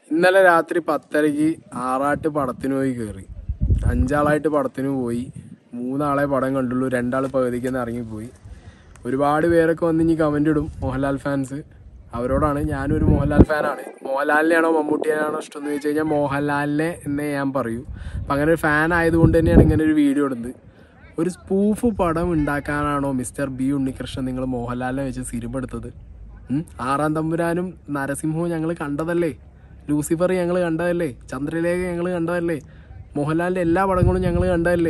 ഇന്നലെ രാത്രി പത്തരയ്ക്ക് ആറാട്ട് പടത്തിന് പോയി കയറി അഞ്ചാളായിട്ട് പടത്തിന് പോയി മൂന്നാളെ പടം കണ്ടുള്ളൂ രണ്ടാൾ പകുതിക്ക് തന്നെ ഇറങ്ങിപ്പോയി ഒരുപാട് പേരൊക്കെ വന്ന് ഇനി കമൻ്റ് ഇടും മോഹൻലാൽ ഫാൻസ് അവരോടാണ് ഞാനൊരു മോഹൻലാൽ ഫാനാണ് മോഹൻലാലിനെയാണോ മമ്മൂട്ടിയാണോ ഇഷ്ടം എന്ന് ചോദിച്ചു കഴിഞ്ഞാൽ മോഹൻലാലിനെ എന്നേ ഞാൻ പറയൂ അപ്പം അങ്ങനെ ഒരു ഫാൻ ആയതുകൊണ്ട് തന്നെയാണ് ഇങ്ങനെ ഒരു വീഡിയോ ഇടുന്നത് ഒരു സ്പൂഫ് പടം ഉണ്ടാക്കാനാണോ മിസ്റ്റർ ബി ഉണ്ണികൃഷ്ണൻ നിങ്ങൾ മോഹൻലാലിനെ വെച്ച് സിനിമ എടുത്തത് ഉം? ആറാം തമ്പുരാനും നരസിംഹവും ഞങ്ങൾ കണ്ടതല്ലേ ലൂസിഫർ ഞങ്ങൾ കണ്ടതല്ലേ ചന്ദ്രലേഖ ഞങ്ങൾ കണ്ടതല്ലേ മോഹൻലാലിൻ്റെ എല്ലാ പടങ്ങളും ഞങ്ങൾ കണ്ടതല്ലേ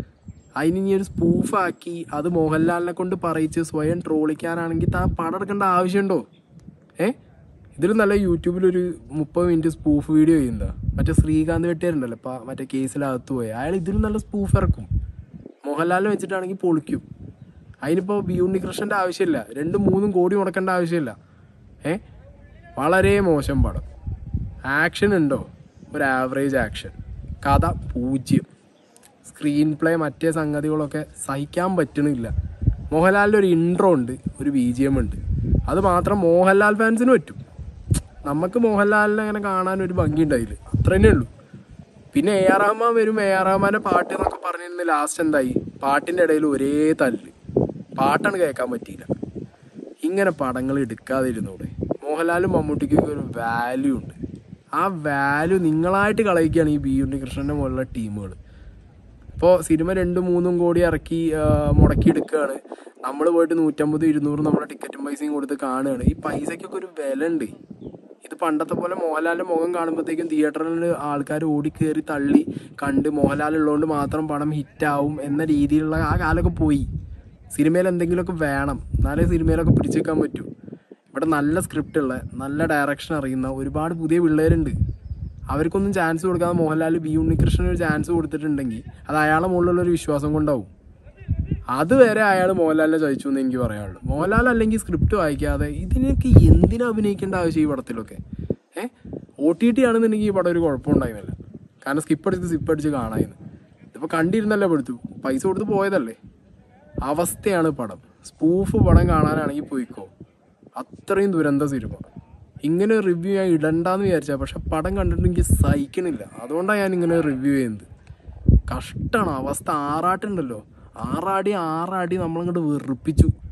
അതിന് ഇനി ഒരു സ്പൂഫാക്കി അത് മോഹൻലാലിനെ കൊണ്ട് പറയിച്ച് സ്വയം ട്രോളിക്കാനാണെങ്കിൽ താൻ പടം എടുക്കേണ്ട ആവശ്യമുണ്ടോ ഏ ഇതിലും നല്ല യൂട്യൂബിലൊരു മുപ്പത് മിനിറ്റ് സ്പൂഫ് വീഡിയോ ചെയ്യുന്നതാ മറ്റേ ശ്രീകാന്ത് വെട്ടിയാരുണ്ടല്ലോ ഇപ്പം മറ്റേ കേസിലകത്ത് പോയി അയാൾ ഇതിലും നല്ല സ്പൂഫ് ഇറക്കും മോഹൻലാലിനെ വെച്ചിട്ടാണെങ്കിൽ പൊളിക്കും അതിനിപ്പോൾ ബി ഉണ്ണികൃഷ്ണൻ്റെ ആവശ്യമില്ല രണ്ടും മൂന്നും കോടി മുടക്കേണ്ട ആവശ്യമില്ല ഏ വളരെ മോശം പടം ആക്ഷൻ ഉണ്ടോ ഒരു ആവറേജ് ആക്ഷൻ കഥ പൂജ്യം സ്ക്രീൻ പ്ലേ മറ്റേ സംഗതികളൊക്കെ സഹിക്കാൻ പറ്റണില്ല മോഹൻലാലിൻ്റെ ഒരു ഇൻട്രോ ഉണ്ട് ഒരു ബി ജി എം ഉണ്ട് അത് മാത്രം മോഹൻലാൽ ഫാൻസിന് പറ്റും നമുക്ക് മോഹൻലാലിനെ അങ്ങനെ കാണാൻ ഒരു ഭംഗി ഉണ്ടായില്ല അത്ര തന്നെ ഉള്ളൂ പിന്നെ എ ആർ റഹ്മാൻ വരും എ ആർ റഹ്മാന്റെ പാട്ട് എന്നൊക്കെ പറഞ്ഞിരുന്ന ലാസ്റ്റ് എന്തായി പാട്ടിന്റെ ഇടയിൽ ഒരേ തല്ല് പാട്ടാണ് കേൾക്കാൻ പറ്റിയില്ല ഇങ്ങനെ പടങ്ങൾ എടുക്കാതിരുന്നൂടെ മോഹൻലാലും മമ്മൂട്ടിക്കൊക്കെ ഒരു വാല്യൂ ഉണ്ട് ആ വാല്യൂ നിങ്ങളായിട്ട് കളയിക്കുകയാണ് ഈ ബി ഉണ്ണികൃഷ്ണന്റെ പോലുള്ള ടീമുകൾ ഇപ്പോൾ സിനിമ രണ്ടും മൂന്നും കോടി ഇറക്കി ആ, മുടക്കി എടുക്കുകയാണ് നമ്മൾ പോയിട്ട് നൂറ്റമ്പത് ഇരുന്നൂറ് നമ്മുടെ ടിക്കറ്റും പൈസയും കൊടുത്ത് കാണുകയാണ് ഈ പൈസയ്ക്കൊക്കെ ഒരു വില ഉണ്ട് ഇത് പണ്ടത്തെ പോലെ മോഹൻലാലിന്റെ മുഖം കാണുമ്പോഴത്തേക്കും തിയേറ്ററിൽ ആൾക്കാർ ഓടിക്കേറി തള്ളി കണ്ട് മോഹൻലാൽ ഉള്ളതുകൊണ്ട് മാത്രം പടം ഹിറ്റാവും എന്ന രീതിയിലുള്ള ആ കാലമൊക്കെ പോയി സിനിമയിൽ എന്തെങ്കിലുമൊക്കെ വേണം എന്നാലേ സിനിമയിലൊക്കെ പിടിച്ചു വെക്കാൻ പറ്റൂ ഇവിടെ നല്ല സ്ക്രിപ്റ്റ് ഉള്ള നല്ല ഡയറക്ഷൻ അറിയുന്ന ഒരുപാട് പുതിയ പിള്ളേരുണ്ട് അവർക്കൊന്നും ചാൻസ് കൊടുക്കാതെ മോഹൻലാൽ ബി ഉണ്ണികൃഷ്ണൻ ഒരു ചാൻസ് കൊടുത്തിട്ടുണ്ടെങ്കിൽ അത് അയാളെ മുകളിലുള്ള ഒരു വിശ്വാസം കൊണ്ടാവും അതുവരെ അയാൾ മോഹൻലാലിനെ ചതിച്ചു എന്ന് എനിക്ക് പറയാനുള്ളൂ മോഹൻലാൽ അല്ലെങ്കിൽ സ്ക്രിപ്റ്റ് വായിക്കാതെ ഇതിനൊക്കെ എന്തിനാ അഭിനയിക്കേണ്ട ആവശ്യം ഈ പടത്തിലൊക്കെ ഏഹ് ഒ ടി ടി ആണെന്നുണ്ടെങ്കിൽ ഈ പടം ഒരു കുഴപ്പമുണ്ടായിരുന്നില്ല കാരണം സ്കിപ്പ് അടിച്ച് സ്കിപ്പ് അടിച്ച് കാണായിരുന്നു ഇതിപ്പോൾ കണ്ടിരുന്നല്ലേ പെടുത്തു പൈസ കൊടുത്ത് പോയതല്ലേ അവസ്ഥയാണ് പടം സ്പൂഫ് പടം കാണാനാണെങ്കിൽ പോയിക്കോ അത്രയും ദുരന്ത സിനിമ ഇങ്ങനെ റിവ്യൂ ഞാൻ ഇടണ്ടെന്ന് വിചാരിച്ചാൽ പക്ഷെ പടം കണ്ടിട്ട് എനിക്ക് സഹിക്കണില്ല അതുകൊണ്ടാണ് ഞാൻ ഇങ്ങനെ റിവ്യൂ ചെയ്യുന്നത് കഷ്ടമാണ് അവസ്ഥ ആറാട്ടുണ്ടല്ലോ ആറാടി ആറാടി നമ്മളിങ്ങോട്ട് വെറുപ്പിച്ചു